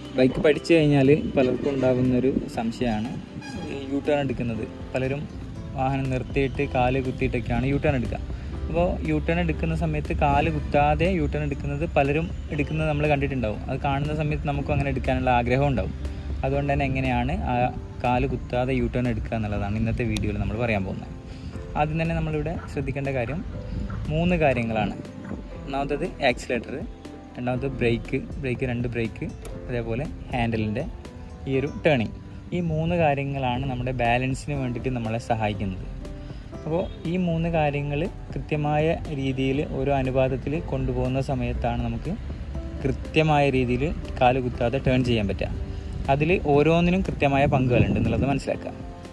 bike പഠിച്ചു കഴിഞ്ഞാൽ പലർക്കും ഉണ്ടാകുന്നൊരു സംശയമാണ് യു ടേൺ എടുക്കുന്നത് പലരും വാഹനം നിർത്തിയിട്ട് കാല് കുത്തിയിട്ടൊക്കെയാണ് യു ടേൺ എടുക്കുക അപ്പോൾ യു ടേൺ എടുക്കുന്ന സമയത്ത് കാല് കുത്താതെ യു ടേൺ എടുക്കുന്നത് പലരും എടുക്കുന്നത് നമ്മൾ കണ്ടിട്ടുണ്ടാവും അത് കാണുന്ന സമയത്ത് നമുക്കും അങ്ങനെ എടുക്കാനുള്ള ആഗ്രഹം ഉണ്ടാവും അതുകൊണ്ട് തന്നെ എങ്ങനെയാണ് ആ കാല് കുത്താതെ യു ടേൺ എടുക്കുക എന്നുള്ളതാണ് ഇന്നത്തെ വീഡിയോയിൽ നമ്മൾ പറയാൻ പോകുന്നത് ആദ്യം തന്നെ നമ്മളിവിടെ ശ്രദ്ധിക്കേണ്ട കാര്യം മൂന്ന് കാര്യങ്ങളാണ് ഒന്നാമത്തത് ആക്സിലേറ്റർ രണ്ടാമത് ബ്രേക്ക് ബ്രേക്ക് രണ്ട് ബ്രേക്ക് അതേപോലെ ഹാൻഡിലിൻ്റെ ഈ ഒരു ടേണിങ് ഈ മൂന്ന് കാര്യങ്ങളാണ് നമ്മുടെ ബാലൻസിന് വേണ്ടിയിട്ട് നമ്മളെ സഹായിക്കുന്നത് അപ്പോൾ ഈ മൂന്ന് കാര്യങ്ങൾ കൃത്യമായ രീതിയിൽ ഓരോ അനുപാതത്തിൽ കൊണ്ടുപോകുന്ന സമയത്താണ് നമുക്ക് കൃത്യമായ രീതിയിൽ കാല് കുത്താതെ ടേൺ ചെയ്യാൻ പറ്റുക അതിൽ ഓരോന്നിനും കൃത്യമായ പങ്കുകളുണ്ട് എന്നുള്ളത് മനസ്സിലാക്കുക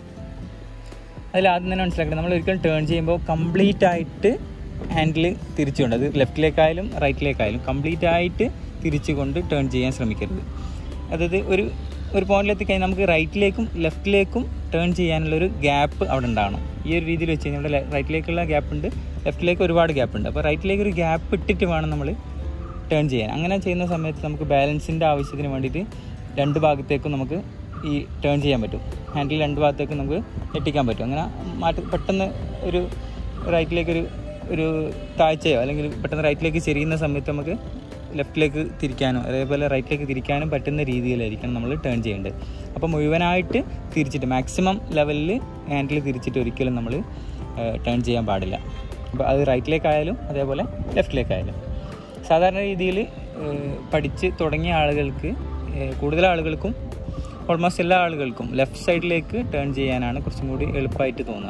അതിൽ ആദ്യം തന്നെ മനസ്സിലാക്കണം നമ്മൾ ഒരിക്കലും ടേൺ ചെയ്യുമ്പോൾ കംപ്ലീറ്റ് ആയിട്ട് ഹാൻഡിൽ തിരിച്ചുകൊണ്ട് അത് ലെഫ്റ്റിലേക്കായാലും റൈറ്റിലേക്കായാലും കംപ്ലീറ്റ് ആയിട്ട് തിരിച്ചുകൊണ്ട് ടേൺ ചെയ്യാൻ ശ്രമിക്കരുത് അതായത് ഒരു ഒരു പോയിന്റിലെത്തി കഴിഞ്ഞാൽ നമുക്ക് റൈറ്റിലേക്കും ലെഫ്റ്റിലേക്കും ടേൺ ചെയ്യാനുള്ളൊരു ഗ്യാപ്പ് അവിടെ ഉണ്ടാവണം ഈ ഒരു രീതിയിൽ വെച്ച് കഴിഞ്ഞാൽ ഇവിടെ റൈറ്റിലേക്കുള്ള ഗ്യാപ്പ് ഉണ്ട് ലെഫ്റ്റിലേക്ക് ഒരുപാട് ഗ്യാപ്പ് ഉണ്ട് അപ്പോൾ റൈറ്റിലേക്ക് ഒരു ഗ്യാപ്പ് ഇട്ടിട്ട് വേണം നമ്മൾ ടേൺ ചെയ്യാൻ അങ്ങനെ ചെയ്യുന്ന സമയത്ത് നമുക്ക് ബാലൻസിൻ്റെ ആവശ്യത്തിന് വേണ്ടിയിട്ട് രണ്ട് ഭാഗത്തേക്കും നമുക്ക് ഈ ടേൺ ചെയ്യാൻ പറ്റും ഹാൻഡിൽ രണ്ട് ഭാഗത്തേക്കും നമുക്ക് ഞെട്ടിക്കാൻ പറ്റും അങ്ങനെ മാറ്റി പെട്ടെന്ന് ഒരു റൈറ്റിലേക്കൊരു ഒരു താഴ്ചയോ അല്ലെങ്കിൽ പെട്ടെന്ന് റൈറ്റിലേക്ക് ചെരിയുന്ന സമയത്ത് നമുക്ക് ലെഫ്റ്റിലേക്ക് തിരിക്കാനോ അതേപോലെ റൈറ്റിലേക്ക് തിരിക്കാനും പറ്റുന്ന രീതിയിലായിരിക്കണം നമ്മൾ ടേൺ ചെയ്യേണ്ടത് അപ്പോൾ മുഴുവനായിട്ട് തിരിച്ചിട്ട് മാക്സിമം ലെവലിൽ ഹാൻഡിൽ തിരിച്ചിട്ട് ഒരിക്കലും നമ്മൾ ടേൺ ചെയ്യാൻ പാടില്ല അപ്പോൾ അത് റൈറ്റിലേക്കായാലും അതേപോലെ ലെഫ്റ്റിലേക്കായാലും സാധാരണ രീതിയിൽ പഠിച്ച് തുടങ്ങിയ ആളുകൾക്ക് ഏഹ്, കൂടുതൽ ആളുകൾക്കും ഓൾമോസ്റ്റ് എല്ലാ ആളുകൾക്കും ലെഫ്റ്റ് സൈഡിലേക്ക് ടേൺ ചെയ്യാനാണ് കുറച്ചും കൂടി എളുപ്പമായിട്ട് തോന്നുക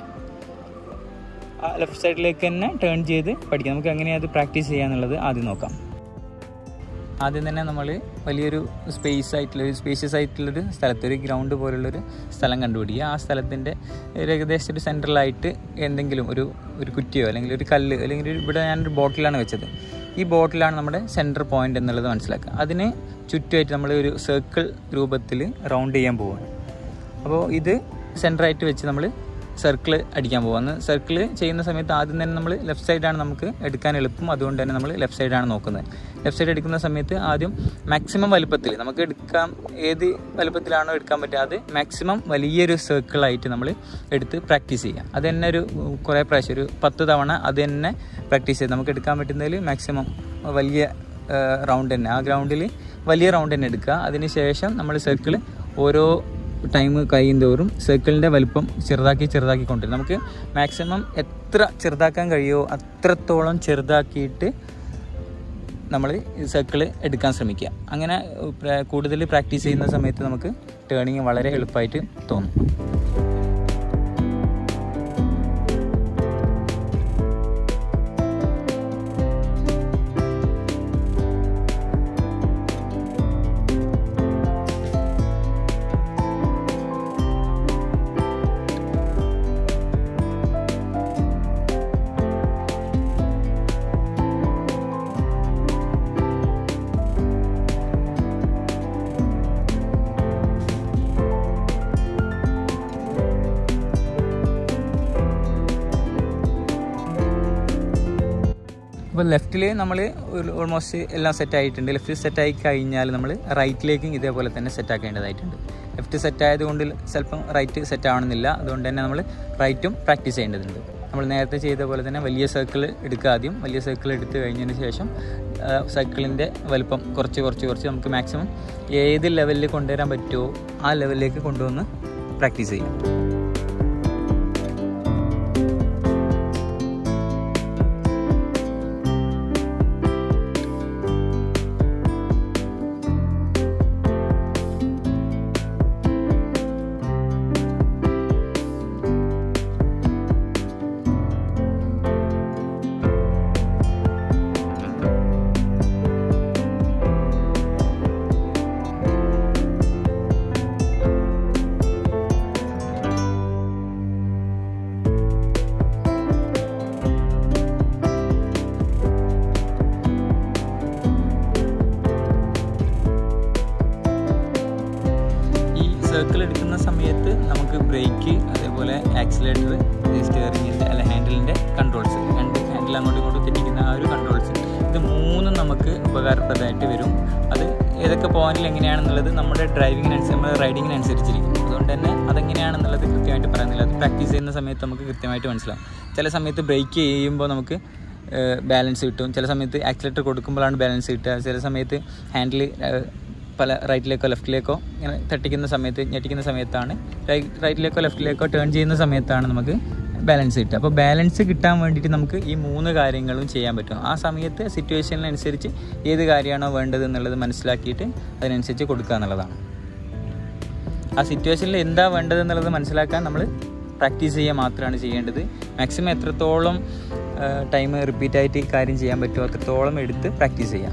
ആ ലെഫ്റ്റ് സൈഡിലേക്ക് തന്നെ ടേൺ ചെയ്ത് പഠിക്കാം നമുക്ക് എങ്ങനെയാണ് അത് പ്രാക്ടീസ് ചെയ്യാന്നുള്ളത് ആദ്യം നോക്കാം ആദ്യം തന്നെ നമ്മൾ വലിയൊരു സ്പേസ് ആയിട്ടുള്ള ഒരു സ്പേഷ്യസ് ആയിട്ടുള്ളൊരു സ്ഥലത്ത് ഒരു ഗ്രൗണ്ട് പോലുള്ളൊരു സ്ഥലം കണ്ടുപിടിക്കുക ആ സ്ഥലത്തിൻ്റെ ഒരു ഏകദേശം ഒരു സെൻട്രലായിട്ട് എന്തെങ്കിലും ഒരു ഒരു കുറ്റിയോ അല്ലെങ്കിൽ ഒരു കല്ല് അല്ലെങ്കിൽ ഒരു- ഇവിടെ ഞാനൊരു ബോട്ടിലാണ് വെച്ചത് ഈ ബോട്ടിലാണ് നമ്മുടെ സെൻറ്റർ പോയിന്റ് എന്നുള്ളത് മനസ്സിലാക്കുക അതിന് ചുറ്റുമായിട്ട് നമ്മൾ ഒരു സർക്കിൾ രൂപത്തിൽ റൗണ്ട് ചെയ്യാൻ പോവുകയാണ് അപ്പോൾ ഇത് സെൻറ്ററായിട്ട് വെച്ച് നമ്മൾ സർക്കിൾ അടിക്കാൻ പോകുന്നത് സർക്കിൾ ചെയ്യുന്ന സമയത്ത് ആദ്യം തന്നെ നമ്മൾ ലെഫ്റ്റ് സൈഡാണ് നമുക്ക് എടുക്കാൻ എളുപ്പം അതുകൊണ്ട് തന്നെ നമ്മൾ ലെഫ്റ്റ് സൈഡാണ് നോക്കുന്നത് ലെഫ്റ്റ് സൈഡ് എടുക്കുന്ന സമയത്ത് ആദ്യം മാക്സിമം വലുപ്പത്തിൽ നമുക്ക് എടുക്കാം ഏത് വലുപ്പത്തിലാണോ എടുക്കാൻ പറ്റുക അത് മാക്സിമം വലിയൊരു സർക്കിളായിട്ട് നമ്മൾ എടുത്ത് പ്രാക്ടീസ് ചെയ്യാം അത് തന്നെ ഒരു ഉം, കുറേ പ്രാവശ്യം ഒരു പത്ത് തവണ അത് തന്നെ പ്രാക്ടീസ് ചെയ്ത് നമുക്ക് എടുക്കാൻ പറ്റുന്നതിൽ മാക്സിമം വലിയ റൗണ്ട് തന്നെ ആ ഗ്രൗണ്ടിൽ വലിയ റൗണ്ട് തന്നെ എടുക്കുക അതിന് ശേഷം നമ്മൾ സർക്കിൾ ഓരോ ടൈം കഴിയും തോറും സർക്കിളിൻ്റെ വലിപ്പം ചെറുതാക്കി ചെറുതാക്കി കൊണ്ടുവരും നമുക്ക് മാക്സിമം എത്ര ചെറുതാക്കാൻ കഴിയുമോ അത്രത്തോളം ചെറുതാക്കിയിട്ട് നമ്മൾ സർക്കിൾ എടുക്കാൻ ശ്രമിക്കുക അങ്ങനെ പ്ര- കൂടുതൽ പ്രാക്ടീസ് ചെയ്യുന്ന സമയത്ത് നമുക്ക് ടേണിങ് വളരെ എളുപ്പമായിട്ട് തോന്നും അപ്പോൾ ലെഫ്റ്റിൽ നമ്മൾ ഓൾമോസ്റ്റ് എല്ലാം സെറ്റ് ആയിട്ടുണ്ട് ലെഫ്റ്റ് സെറ്റ് ആയി കഴിഞ്ഞാൽ നമ്മൾ റൈറ്റിലേക്കും ഇതേപോലെ തന്നെ സെറ്റ് ആക്കേണ്ടതായിട്ടുണ്ട് ലെഫ്റ്റ് സെറ്റ് ആയതുകൊണ്ട് ചിലപ്പം റൈറ്റ് സെറ്റ് ആവണമെന്നില്ല അതുകൊണ്ട് തന്നെ നമ്മൾ റൈറ്റും പ്രാക്ടീസ് ചെയ്യേണ്ടതുണ്ട് നമ്മൾ നേരത്തെ ചെയ്ത പോലെ തന്നെ വലിയ സർക്കിൾ എടുക്കുക ആദ്യം വലിയ സർക്കിൾ എടുത്തു കഴിഞ്ഞതിന് ശേഷം സൈക്കിളിൻ്റെ വലുപ്പം കുറച്ച് കുറച്ച് കുറച്ച് നമുക്ക് മാക്സിമം ഏത് ലെവലിൽ കൊണ്ടുവരാൻ പറ്റുമോ ആ ലെവലിലേക്ക് കൊണ്ടുവന്ന് പ്രാക്ടീസ് ചെയ്യാം ഈ സർക്കിൾ എടുക്കുന്ന സമയത്ത് നമുക്ക് ബ്രേക്ക് അതേപോലെ ആക്സിലേറ്റർ സ്റ്റിയറിങ്ങിൻ്റെ അല്ല ഹാൻഡിലിൻ്റെ കൺട്രോൾസ് രണ്ട് ഹാൻഡിൽ അങ്ങോട്ടും ഇങ്ങോട്ടും തെറ്റിക്കുന്ന ആ ഒരു കൺട്രോൾസ് ഇത് മൂന്നും നമുക്ക് ഉപകാരപ്രദമായിട്ട് വരും അത് ഏതൊക്കെ പോയിന്റിൽ എങ്ങനെയാണെന്നുള്ളത് നമ്മുടെ ഡ്രൈവിങ്ങിനനുസരിച്ച് നമ്മുടെ റൈഡിങ്ങിനനുസരിച്ചിരിക്കും അതുകൊണ്ട് തന്നെ അതെങ്ങനെയാണെന്നുള്ളത് കൃത്യമായിട്ട് പറയുന്നില്ല അത് പ്രാക്ടീസ് ചെയ്യുന്ന സമയത്ത് നമുക്ക് കൃത്യമായിട്ട് മനസ്സിലാവും ചില സമയത്ത് ബ്രേക്ക് ചെയ്യുമ്പോൾ നമുക്ക് ബാലൻസ് കിട്ടും ചില സമയത്ത് ആക്സിലേറ്റർ കൊടുക്കുമ്പോഴാണ് ബാലൻസ് കിട്ടുക ചില സമയത്ത് ഹാൻഡിൽ പല റൈറ്റിലേക്കോ ലെഫ്റ്റിലേക്കോ ഇങ്ങനെ തട്ടിക്കുന്ന സമയത്ത് ഞെട്ടിക്കുന്ന സമയത്താണ് റൈറ്റിലേക്കോ ലെഫ്റ്റിലേക്കോ ടേൺ ചെയ്യുന്ന സമയത്താണ് നമുക്ക് ബാലൻസ് കിട്ടുക അപ്പോൾ ബാലൻസ് കിട്ടാൻ വേണ്ടിയിട്ട് നമുക്ക് ഈ മൂന്ന് കാര്യങ്ങളും ചെയ്യാൻ പറ്റും ആ സമയത്ത് സിറ്റുവേഷനിനനുസരിച്ച് ഏത് കാര്യമാണോ വേണ്ടത് എന്നുള്ളത് മനസ്സിലാക്കിയിട്ട് അതിനനുസരിച്ച് കൊടുക്കുക എന്നുള്ളതാണ് ആ സിറ്റുവേഷനിൽ എന്താ വേണ്ടത് എന്നുള്ളത് മനസ്സിലാക്കാൻ നമ്മൾ പ്രാക്ടീസ് ചെയ്യുക മാത്രമാണ് ചെയ്യേണ്ടത് മാക്സിമം എത്രത്തോളം ടൈം റിപ്പീറ്റായിട്ട് കാര്യം ചെയ്യാൻ പറ്റുമോ അത്രത്തോളം എടുത്ത് പ്രാക്ടീസ് ചെയ്യാം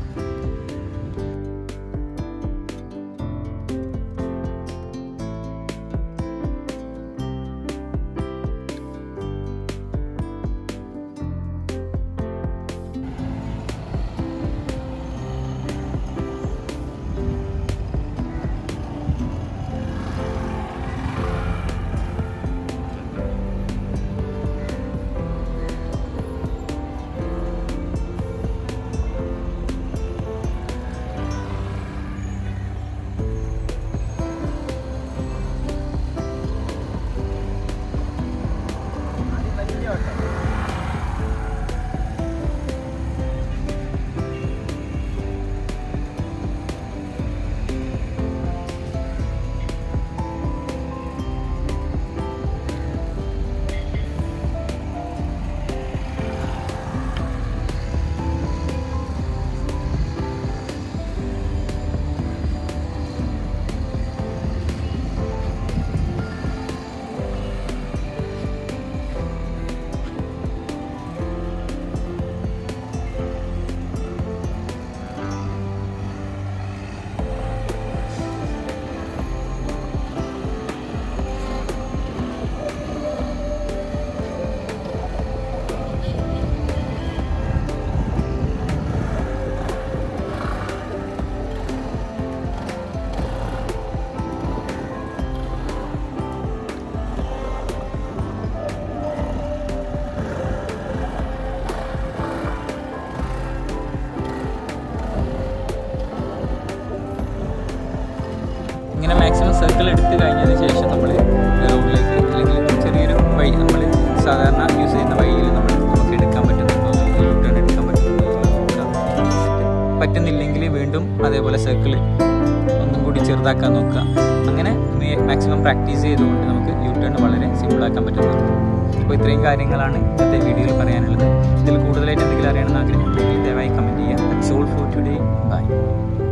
ഇങ്ങനെ മാക്സിമം സർക്കിൾ എടുത്ത് കഴിഞ്ഞതിന് ശേഷം നമ്മൾ റോഡിലേക്ക് അല്ലെങ്കിൽ ചെറിയൊരു വഴി നമ്മൾ സാധാരണ യൂസ് ചെയ്യുന്ന വഴിയിൽ നമ്മൾ നമുക്ക് എടുക്കാൻ പറ്റുന്നുണ്ടോ യൂട്ടേൺ എടുക്കാൻ പറ്റുന്നുണ്ടോ എന്ന് നോക്കാം പറ്റുന്നില്ലെങ്കിൽ വീണ്ടും അതേപോലെ സർക്കിൾ ഒന്നും കൂടി ചെറുതാക്കാൻ നോക്കുക അങ്ങനെ മാക്സിമം പ്രാക്ടീസ് ചെയ്തുകൊണ്ട് നമുക്ക് യൂട്ടേൺ വളരെ സിമ്പിളാക്കാൻ പറ്റുന്നുണ്ട് അപ്പോൾ ഇത്രയും കാര്യങ്ങളാണ് ഇന്നത്തെ വീഡിയോയിൽ പറയാനുള്ളത് ഇതിൽ കൂടുതലായിട്ട് എന്തെങ്കിലും അറിയണമെന്ന് ആഗ്രഹമുണ്ടെങ്കിൽ ദയവായി കമൻറ്റ് ചെയ്യുക that's all for today by